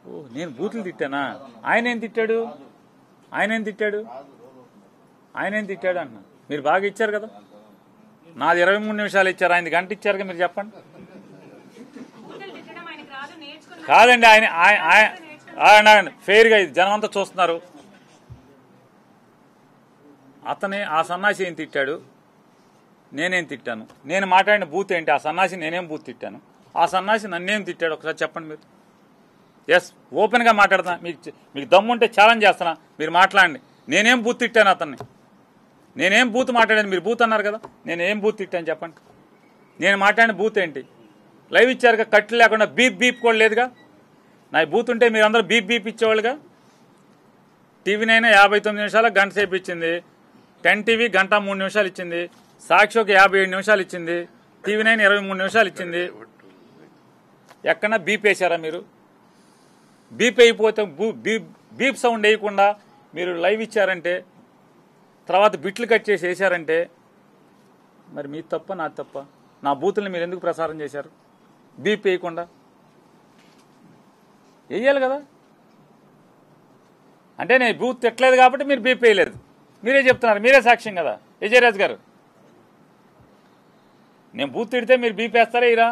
ఓ నేను బూతులు తిట్టానా ఆయన ఏం తిట్టాడు ఆయన ఏం తిట్టాడు ఆయన ఏం తిట్టాడు అన్న మీరు బాగా ఇచ్చారు కదా నాది ఇరవై మూడు నిమిషాలు ఇచ్చారు ఆయన గంట ఇచ్చారుగా మీరు చెప్పండి బూతులు తిట్టడం ఆయనకి రాదు నేర్చుకున్న కాదండి ఆయన ఆయన ఆయన- ఆయన ఆయన ఫెయిర్గా ఇది జనం అంతా చూస్తున్నారు అతనే ఆ సన్నాసి ఏం తిట్టాడు నేనేం తిట్టాను నేను మాట్లాడిన బూత్ ఏంటి ఆ సన్నాసి నేనేం బూత్ తిట్టాను ఆ సన్నాసి నన్నేం తిట్టాడు ఒకసారి చెప్పండి మీరు ఎస్ ఓపెన్గా మాట్లాడుతున్నా మీకు చె- మీకు దమ్ముంటే ఛాలెంజ్ చేస్తున్నా మీరు మాట్లాడండి నేనేం బూత్ తిట్టాను అతన్ని నేనేం బూత్ మాట్లాడాను మీరు బూత్ అన్నారు కదా నేను ఏం బూత్ తిట్టాను చెప్పండి నేను మాట్లాడిన బూత్ ఏంటి లైవ్ ఇచ్చారుగా కట్లు లేకుండా బీప్ బీప్ కూడా లేదుగా నా బూత్ ఉంటే మీరు అందరూ బీప్ బీప్ ఇచ్చేవాళ్ళుగా టీవీ నైనా యాభై తొమ్మిది నిమిషాలు గంట సేపు ఇచ్చింది టెన్ టీవీ గంట మూడు నిమిషాలు ఇచ్చింది సాక్షి ఒక యాభై ఏడు నిమిషాలు ఇచ్చింది టీవీ నైన్ ఇరవై మూడు నిమిషాలు ఇచ్చింది ఎక్కడన్నా బీప్ వేశారా మీరు బీప్ అయిపోతే బూ- బీప్ బీప్ సౌండ్ వేయకుండా మీరు లైవ్ ఇచ్చారంటే తర్వాత బిట్లు కట్ చేసి వేశారంటే మరి మీ తప్ప నా తప్ప నా బూతుల్ని మీరు ఎందుకు ప్రసారం చేశారు బీప్ వేయకుండా వేయాలి కదా అంటే నేను బూత్ తిట్టలేదు కాబట్టి మీరు బీప్ వేయలేదు మీరే చెప్తున్నారు మీరే సాక్ష్యం కదా విజయరాజ్ గారు నేను బూత్ తిడితే మీరు బీప్ వేస్తారా ఇరా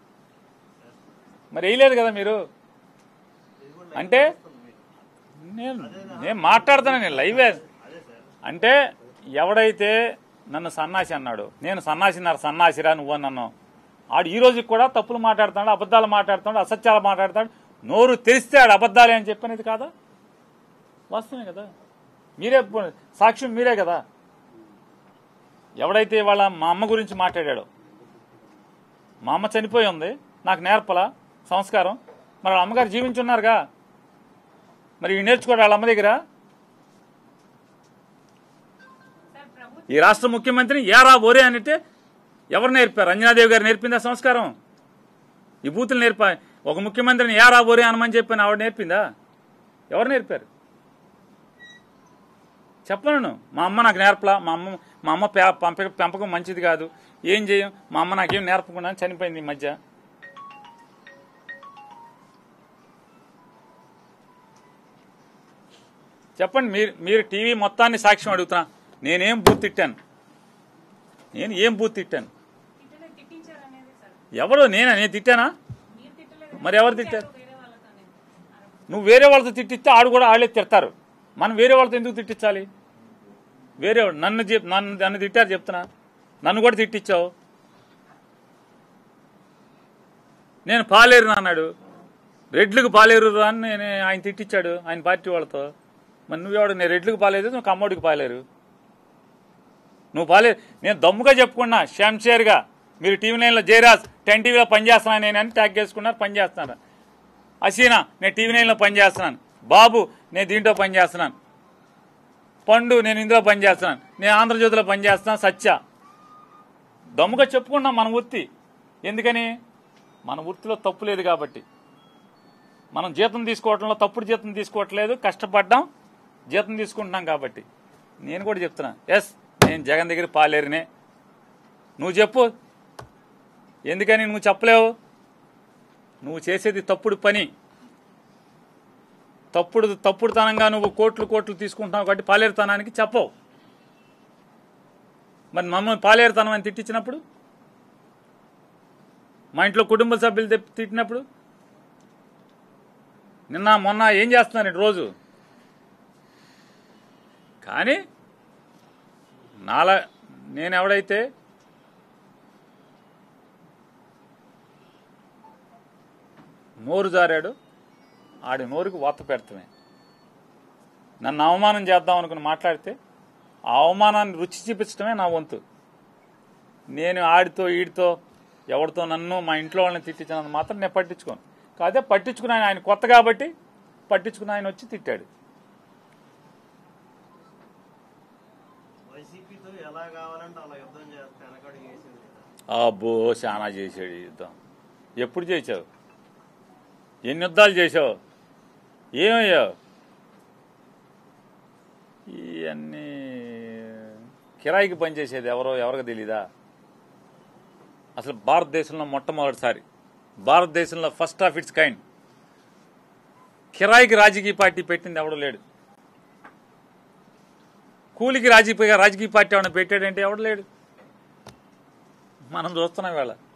మరి వేయలేదు కదా మీరు అంటే నేను నేను మాట్లాడుతాను నేను లైవ్ అంటే ఎవడైతే నన్ను సన్నాసి అన్నాడు నేను సన్నాసిన్నారు సన్నాసిరా నువ్వు నన్ను ఆడు ఈ రోజుకి కూడా తప్పులు మాట్లాడుతున్నాడు అబద్ధాలు మాట్లాడుతున్నాడు అసత్యాలు మాట్లాడతాడు నోరు తెరిస్తే ఆడు అబద్ధాలే అని చెప్పనేది కాదా వాస్తవమే కదా మీరే పో- సాక్ష్యం మీరే కదా ఎవడైతే వాళ్ళ మా అమ్మ గురించి మాట్లాడాడో మా అమ్మ చనిపోయి ఉంది నాకు నేర్పల సంస్కారం మరి వాళ్ళ అమ్మగారు జీవించున్నారుగా మరి ఇవి నేర్చుకోడు వాళ్ళ అమ్మ దగ్గర సార్ ప్రభు ఈ రాష్ట్ర ముఖ్యమంత్రిని ఏరా ఓరే అంటే ఎవరు నేర్పారు అంజనాదేవి గారు నేర్పిందా సంస్కారం ఈ బూతులు నేర్పా ఒక ముఖ్యమంత్రిని ఏరా ఓరే అనమని చెప్పిన ఆవిడ నేర్పిందా ఎవరు నేర్పారు చెప్పను మా అమ్మ నాకు నేర్పలా మా అమ్మ మా అమ్మ పే- పంప పెంపకం మంచిది కాదు ఏం చేయం మా అమ్మ నాకేం నేర్పకుండా చనిపోయింది ఈ మధ్య చెప్పండి మీరు మీరు టీవీ మొత్తాన్ని సాక్ష్యం అడుగుతున్నా నేనేం బూత్ తిట్టాను నేను ఏం బూత్ తిట్టాను తిట్టలేదు తిట్టించారు అనేది సార్ ఎవరు నేనా నేను తిట్టానా మీరు తిట్టలేదు మరి ఎవరు తిట్టారు వేరే వాళ్ళతోనే నువ్వు వేరే వాళ్ళతో తిట్టిస్తే ఆడు కూడా వాళ్ళే తిడతారు మనం వేరే వాళ్ళతో ఎందుకు తిట్టించాలి వేరే వాడు- నన్ను చెప్ నన్ను నన్ను తిట్టారు చెప్తున్నా నన్ను కూడా తిట్టించావు నేను పాలేరు అన్నాడు రెడ్లకు పాలేరు రా అని నేను ఆయన తిట్టించాడు ఆయన పార్టీ వాళ్ళతో మరి నువ్వెవడు నేను రెడ్లకు పాలేదు నువ్వు కమ్మోడికి పాలేరు నువ్వు పాలే నేను దమ్ముగా చెప్పుకున్నా షంషేర్గా మీరు టీవీ నైన్లో జయరాజ్ టెన్ టీవీలో పనిచేస్తున్నాను నేను అని ట్యాగ్ చేసుకున్నారు పనిచేస్తున్నారు హసీనా నేను టీవీ నైన్లో పనిచేస్తున్నాను బాబు నేను దీంట్లో పనిచేస్తున్నాను పండు నేను ఇందులో పనిచేస్తున్నాను నేను ఆంధ్రజ్యోతిలో పనిచేస్తున్నాను సత్య దమ్ముగా చెప్పుకున్నాం మన వృత్తి ఎందుకని మన వృత్తిలో తప్పు లేదు కాబట్టి మనం జీతం తీసుకోవటంలో తప్పుడు జీతం తీసుకోవట్లేదు కష్టపడ్డాం జీతం తీసుకుంటున్నాం కాబట్టి నేను కూడా చెప్తున్నా ఎస్ నేను జగన్ దగ్గర పాలేరునే నువ్వు చెప్పు ఎందుకని నువ్వు చెప్పలేవు నువ్వు చేసేది తప్పుడు పని తప్పుడు తప్పుడుతనంగా నువ్వు కోట్లు కోట్లు తీసుకుంటున్నావు కాబట్టి పాలేరుతనానికి చెప్పవు మరి మమ్మల్ని పాలేరుతనం అని తిట్టించినప్పుడు మా ఇంట్లో కుటుంబ సభ్యులు తెప్పి తిట్టినప్పుడు నిన్న మొన్న ఏం చేస్తున్నారు రోజు కానీ నాలా నేను ఎవడైతే నోరు జారాడు ఆడి నోరుకు వాత పెడతామే నన్ను అవమానం చేద్దాం అనుకుని మాట్లాడితే ఆ అవమానాన్ని రుచి చూపించడమే నా వంతు నేను ఆడితో ఈడితో ఎవరితో నన్ను మా ఇంట్లో వాళ్ళని తిట్టించినంత మాత్రం నేను పట్టించుకోను కాదే పట్టించుకుని ఆయన ఆయన కొత్త కాబట్టి పట్టించుకుని ఆయన వచ్చి తిట్టాడు వైసీపీతో ఎలా కావాలంటే అలా యుద్ధం చేస్తే వెనకడుగు వేసింది కదా అబ్బో చాలా చేశాడు ఈ యుద్ధం ఎప్పుడు చేసావు ఎన్ని యుద్ధాలు చేసావు ఏమయ్యావు ఇవన్నీ కిరాయికి పనిచేసేది ఎవరో ఎవరికి తెలీదా అసలు భారతదేశంలో మొట్టమొదటిసారి భారతదేశంలో ఫస్ట్ ఆఫ్ ఇట్స్ కైండ్ కిరాయికి రాజకీయ పార్టీ పెట్టింది ఎవడు లేడు కూలికి రాజకీయ రాజకీయ పార్టీ ఏమైనా పెట్టాడంటే ఎవడు లేడు మనం చూస్తున్నాం వేళ